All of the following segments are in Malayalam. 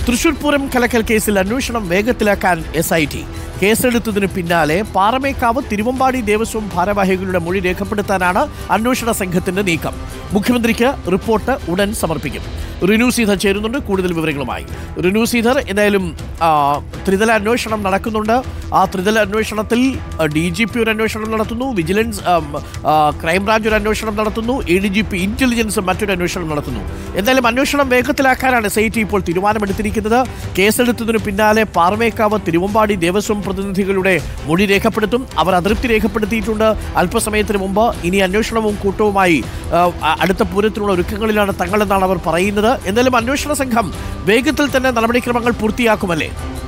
തൃശൂർ പൂരം കലക്കൽ കേസിൽ അന്വേഷണം വേഗത്തിലാക്കാൻ എസ് ഐ ടി കേസെടുത്തതിന് പിന്നാലെ പാറമേക്കാവ് തിരുവമ്പാടി ദേവസ്വം ഭാരവാഹികളുടെ മൊഴി രേഖപ്പെടുത്താനാണ് അന്വേഷണ സംഘത്തിന്റെ നീക്കം മുഖ്യമന്ത്രിക്ക് റിപ്പോർട്ട് ഉടൻ സമർപ്പിക്കും റിനു സീധർ ചേരുന്നുണ്ട് കൂടുതൽ വിവരങ്ങളുമായി റിനു സീധർ എന്തായാലും ആ, ത്രിതല അന്വേഷണം നടക്കുന്നുണ്ട് ആ ത്രിതല അന്വേഷണത്തിൽ ഡി ജി പി ഒരു അന്വേഷണം നടത്തുന്നു വിജിലൻസ് ആം, ആ, ക്രൈംബ്രാഞ്ച് ഒരു അന്വേഷണം നടത്തുന്നു A D G P intelligence മറ്റൊരു അന്വേഷണം നടത്തുന്നു എന്തായാലും അന്വേഷണം വേഗത്തിലാക്കാനാണ് എസ് ഐ ടി ഇപ്പോൾ തീരുമാനമെടുത്തിരിക്കുന്നത് കേസെടുത്തതിന് പിന്നാലെ പാറമേക്കാവ് തിരുവമ്പാടി ദേവസ്വം പ്രതിനിധികളുടെ മൊഴി രേഖപ്പെടുത്തും അവർ അതൃപ്തി രേഖപ്പെടുത്തിയിട്ടുണ്ട് അല്പസമയത്തിന് മുമ്പ് ഇനി അന്വേഷണവും കൂട്ടവുമായി ആ, അ- അടുത്ത പൂരത്തിനുള്ള ഒരുക്കങ്ങളിലാണ് തങ്ങളെന്നാണ് അവർ പറയുന്നത് എന്തായാലും അന്വേഷണ സംഘം വേഗത്തിൽ തന്നെ നടപടിക്രമങ്ങൾ പൂർത്തിയാക്കുമല്ലേ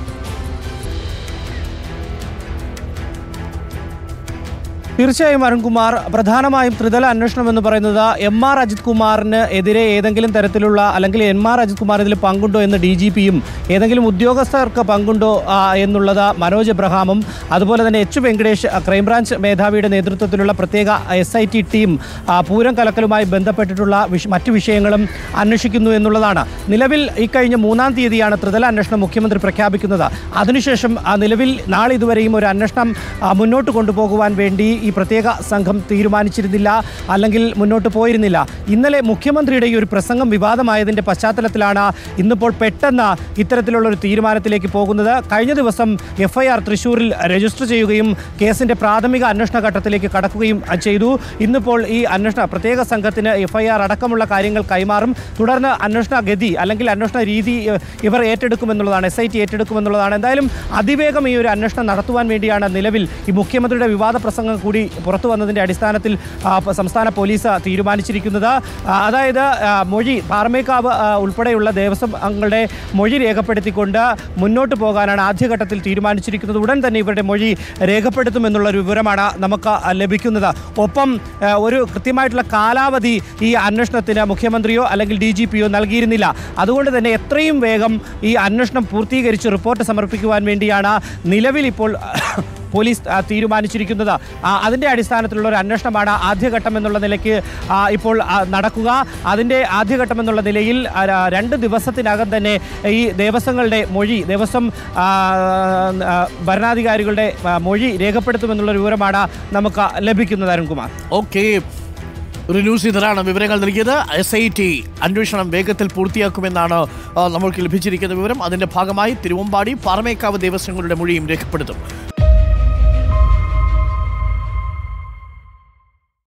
തീർച്ചയായും അരുൺകുമാർ പ്രധാനമായും ത്രിതല അന്വേഷണം എന്ന് പറയുന്നത് എം ആർ അജിത് കുമാറിന് എതിരെ ഏതെങ്കിലും തരത്തിലുള്ള അല്ലെങ്കിൽ എം ആർ അജിത് കുമാർ ഇതിൽ പങ്കുണ്ടോ എന്ന് ഡി ജി പിയും ഏതെങ്കിലും ഉദ്യോഗസ്ഥർക്ക് പങ്കുണ്ടോ ആ, എന്നുള്ളത് മനോജ് എബ്രഹാമും അതുപോലെ തന്നെ എച്ച് വെങ്കടേഷ് ആ, ക്രൈംബ്രാഞ്ച് മേധാവിയുടെ നേതൃത്വത്തിലുള്ള പ്രത്യേക എസ് ഐ ടി ടീം ആ, പൂരം കലക്കലുമായി ബന്ധപ്പെട്ടിട്ടുള്ള വിഷ- മറ്റു വിഷയങ്ങളും അന്വേഷിക്കുന്നു എന്നുള്ളതാണ് നിലവിൽ ഇക്കഴിഞ്ഞ മൂന്നാം തീയതിയാണ് ത്രിതല അന്വേഷണം മുഖ്യമന്ത്രി പ്രഖ്യാപിക്കുന്നത് അതിനുശേഷം ആ, നിലവിൽ നാളെ ഇതുവരെയും ഒരു അന്വേഷണം ആ, മുന്നോട്ട് കൊണ്ടുപോകുവാൻ വേണ്ടി ഈ പ്രത്യേക സംഘം തീരുമാനിച്ചിരുന്നില്ല അല്ലെങ്കിൽ മുന്നോട്ട് പോയിരുന്നില്ല ഇന്നലെ മുഖ്യമന്ത്രിയുടെ ഈ ഒരു പ്രസംഗം വിവാദമായതിൻ്റെ പശ്ചാത്തലത്തിലാണ് ഇന്നിപ്പോൾ പെട്ടെന്ന് ഇത്തരത്തിലുള്ള ഒരു തീരുമാനത്തിലേക്ക് പോകുന്നത് കഴിഞ്ഞ ദിവസം എഫ്ഐആർ തൃശ്ശൂരിൽ രജിസ്റ്റർ ചെയ്യുകയും കേസിൻ്റെ പ്രാഥമിക അന്വേഷണ ഘട്ടത്തിലേക്ക് കടക്കുകയും അ, ചെയ്തു ഇന്നിപ്പോൾ ഈ അന്വേഷണ പ്രത്യേക സംഘത്തിന് എഫ്ഐആർ അടക്കമുള്ള കാര്യങ്ങൾ കൈമാറും തുടർന്ന് അന്വേഷണ ഗതി അല്ലെങ്കിൽ അന്വേഷണ രീതി ഇ- ഇവർ ഏറ്റെടുക്കുമെന്നുള്ളതാണ് എസ് ഐ ടി ഏറ്റെടുക്കുമെന്നുള്ളതാണ് എന്തായാലും അതിവേഗം ഈ ഒരു അന്വേഷണം നടത്തുവാൻ വേണ്ടിയാണ് നിലവിൽ ഈ മുഖ്യമന്ത്രിയുടെ വിവാദ പ്രസംഗം കൂടി പുറത്തു വന്നതിൻ്റെ അടിസ്ഥാനത്തിൽ ആ, പ- സംസ്ഥാന പോലീസ് തീരുമാനിച്ചിരിക്കുന്നത് ആ, അതായത് ആ, മൊഴി പാറമേക്കാവ് ആ, ഉൾപ്പെടെയുള്ള ദേവസ്വം അംഗങ്ങളുടെ മൊഴി രേഖപ്പെടുത്തിക്കൊണ്ട് മുന്നോട്ട് പോകാനാണ് ആദ്യഘട്ടത്തിൽ തീരുമാനിച്ചിരിക്കുന്നത് ഉടൻ തന്നെ ഇവരുടെ മൊഴി രേഖപ്പെടുത്തുമെന്നുള്ള ഒരു വിവരമാണ് നമുക്ക് ലഭിക്കുന്നത് ഒപ്പം ആ, ഒരു കൃത്യമായിട്ടുള്ള കാലാവധി ഈ അന്വേഷണത്തിന് മുഖ്യമന്ത്രിയോ അല്ലെങ്കിൽ ഡി ജി പിയോ നൽകിയിരുന്നില്ല അതുകൊണ്ട് തന്നെ എത്രയും വേഗം ഈ അന്വേഷണം പൂർത്തീകരിച്ച് റിപ്പോർട്ട് സമർപ്പിക്കുവാൻ വേണ്ടിയാണ് നിലവിൽ ഇപ്പോൾ പോലീസ് ആ, തീരുമാനിച്ചിരിക്കുന്നത് ആ, അതിൻ്റെ അടിസ്ഥാനത്തിലുള്ള ഒരു അന്വേഷണമാണ് ആദ്യഘട്ടം എന്നുള്ള നിലയ്ക്ക് ആ, ഇപ്പോൾ ആ, നടക്കുക അതിൻ്റെ ആദ്യഘട്ടം എന്നുള്ള നിലയിൽ ആ, ര- രണ്ട് ദിവസത്തിനകം തന്നെ ഈ ദേവസ്വങ്ങളുടെ മൊഴി ദേവസ്വം ആ, ആ, ഭരണാധികാരികളുടെ ആ, മൊഴി രേഖപ്പെടുത്തുമെന്നുള്ള ഒരു വിവരമാണ് നമുക്ക് ലഭിക്കുന്നത് അരുൺകുമാർ ഓക്കെ റിനു സീധറാണ് വിവരങ്ങൾ നൽകിയത് എസ് ഐ ടി അന്വേഷണം വേഗത്തിൽ പൂർത്തിയാക്കുമെന്നാണ് ആ, നമ്മൾക്ക് ലഭിച്ചിരിക്കുന്ന വിവരം അതിന്റെ ഭാഗമായി തിരുവമ്പാടി പാറമേക്കാവ് ദേവസ്വങ്ങളുടെ മൊഴിയും രേഖപ്പെടുത്തും